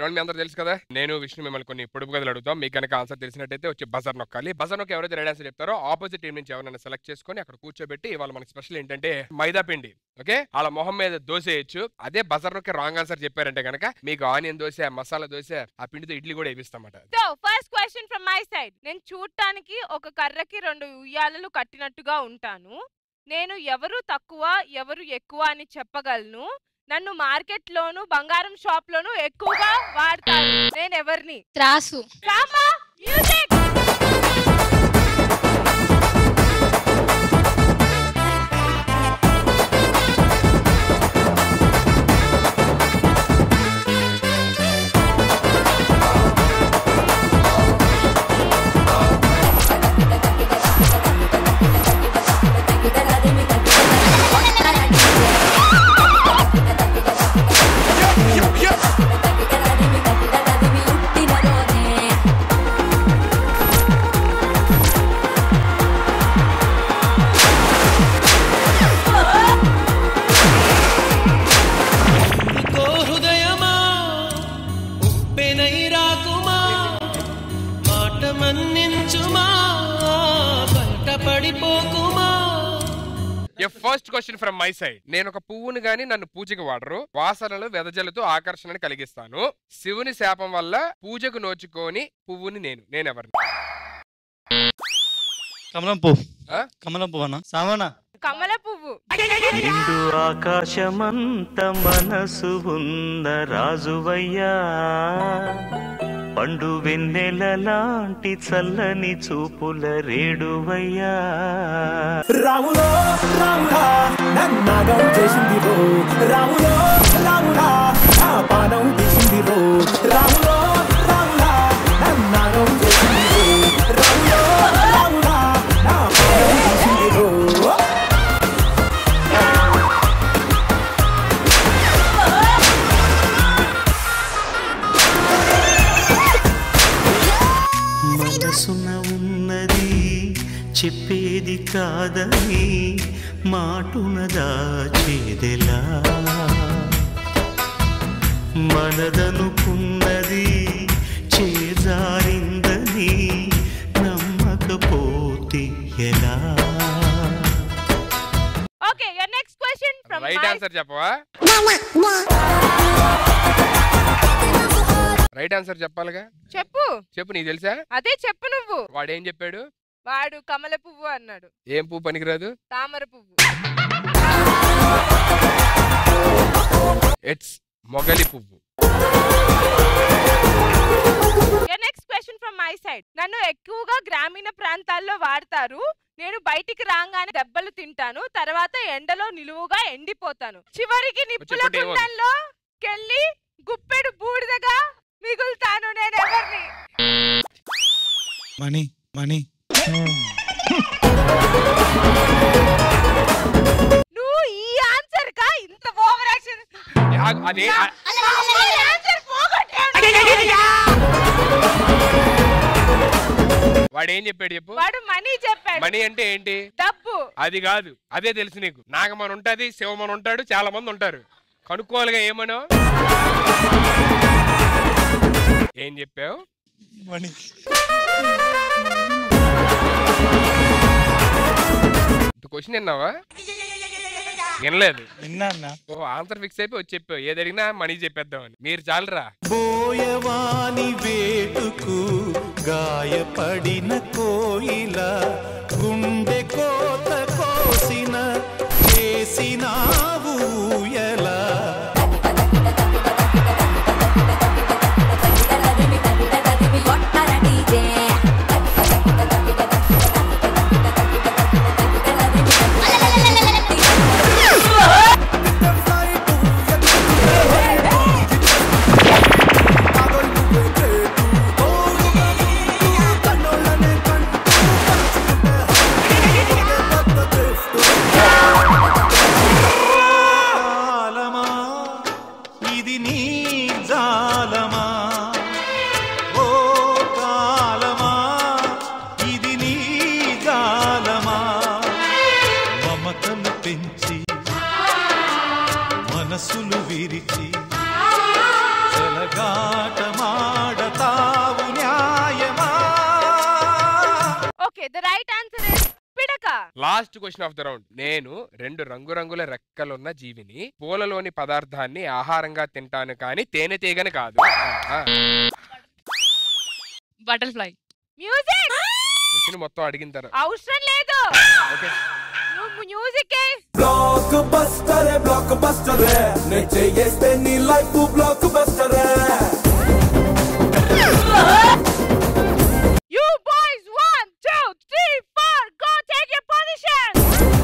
మీ అందరూ తెలుసు కదా నేను విష్ణు మిమ్మల్ని కొన్ని పొడుపు కథలు అడుగుతాం మీకు కనుక ఆన్సర్ తెలిసినట్టయితే వచ్చి బజర్ నొక్కాలి బజర్ నొక్క ఎవరైతే రెడీ ఆన్సర్ చెప్తారో ఆపోజిట్ టీం నుంచి ఎవరైనా సెలెక్ట్ చేసుకొని అక్కడ కూర్చోబెట్టి ఇవాళ మనకి స్పెషల్ ఏంటంటే మైదా పిండి ఓకే వాళ్ళ మొహం మీద దోశ వేయచ్చు అదే బజర్ నొక్కి రాంగ్ ఆన్సర్ చెప్పారంటే కనుక మీకు ఆనియన్ దోశ మసాలా దోశ ఆ పిండితో ఇడ్లీ కూడా వేపిస్తామట so first question from my side నేను చూడటానికి ఒక కర్రకి రెండు ఉయ్యాలలు కట్టినట్టుగా ఉంటాను నేను ఎవరు తక్కువ ఎవరు ఎక్కువ అని చెప్పగలను నన్ను మార్కెట్ లోను బంగారం షాప్ లోను ఎక్కువగా వాడతారు నేను ఎవరిని త్రాసు రామా మ్యూజిక్ ఇంకో హృదయమా ఉప్పెనై రాకుమా మాట మన్నించుమా బయట పడిపోకుమా first question from my side నేను ఒక పువ్వుని గాని నన్ను పూజకి వాడరు వాసనలు వెదజల్లుతూ ఆకర్షణని కలిగిస్తాను శివుని శాపం వల్ల పూజకు నోచుకొని పువ్వుని నేను నేనెవరిని కమలం పువ్వు ఆ? కమలం పువ్వు అన్న సామనా కమల పువ్వు నిండు ఆకాశమంత మనసు ఉన్న రాజువయ్యా పండు వెన్నెల లాంటి చల్లని చూపుల రేడువయ్యా రాములో రాముడా నన్నాగం చేసింది రో రాములో రాముడా నా పానం తీసింది రో రాములో రాముడా నన్నాగం చేసింది రో రాములో రాముడా నా పానం తీసింది రో మనసున ఉన్నది చెప్పేది కాదని మాటున దాచేదెలా మనదనుకున్నది చేజారిందని నమ్మకపోతే ఎలా okay your next question from right my answer చెప్పవా రైట్ ఆన్సర్ చెప్పాలిగా చెప్పు చెప్పు నీకు తెలుసా అదే చెప్పు నువ్వు వాడు ఏం చెప్పాడు వాడు కమల పువ్వు అన్నాడు ఏం పువ్వు పనికిరాదు తామర పువ్వు ఇట్స్ మొగలి పువ్వు next question from my side నన్ను ఎక్కువగా గ్రామీణ ప్రాంతాల్లో వాడతారు నేను బయటికి రాగానే దెబ్బలు తింటాను తర్వాత ఎండలో నిలువుగా ఎండిపోతాను చివరికి నిప్పుల చెప్పండి ఏమో. కుండల్లో కెళ్ళి గుప్పెడు బూడిదగా మిగులుతాను నేను ఎవరిని మణి మణి నువ్వు ఈ ఆన్సర్ కా ఇంత ఓవర్ యాక్షన్ యా- అది ఆన్సర్ వాడు ఏం చెప్పాడు చెప్పు వాడు మనీ చెప్పాడు మణి అంటే ఏంటి డబ్బు అది కాదు అదే తెలుసు నీకు నాగమని ఉంటది శివమని ఉంటాడు చాలా మంది ఉంటారు కనుక్కోవాలిగా ఏమనో ఏం చెప్పావు మణి క్వశ్చన్ విన్నావా వినలేదు విన్నా అన్న ఓ ఆన్సర్ ఫిక్స్ అయిపోయి వచ్చి చెప్పావు ఏది అడిగినా మనీ చెప్పేద్దామని మీరు చాలరా బోయవాని వేటుకు గాయపడిన కోయిల గుండె కోత కోసిన చేసినావు ఎలా కన్నోళ్ళనే కంటూ last question of the round నేను రెండు రంగురంగుల రెక్కలున్న జీవిని పూలలోని పదార్థాన్ని ఆహారంగా తింటాను కానీ తేనె తీగని కాదు ఆ, బటర్ఫ్లై మ్యూజిక్ క్వశ్చన్ మొత్తం అడిగిన తర్వాత అవసరం లేదు ఓకే నువ్వు music blockbuster blockbuster నేను చేస్తే నీ life blockbuster you boys one two three four go take your position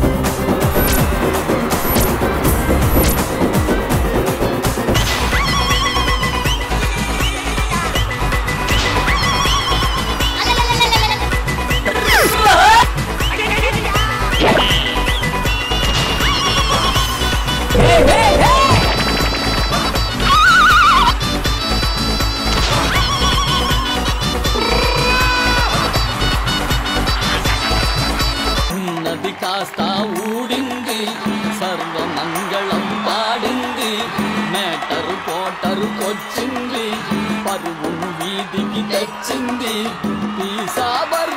ఉన్నది కాస్త ఊడింది సర్వమంగళం పాడింది మేటరు కోటరుకొచ్చింది పరువును వీధికి తెచ్చింది ఈ సాబర్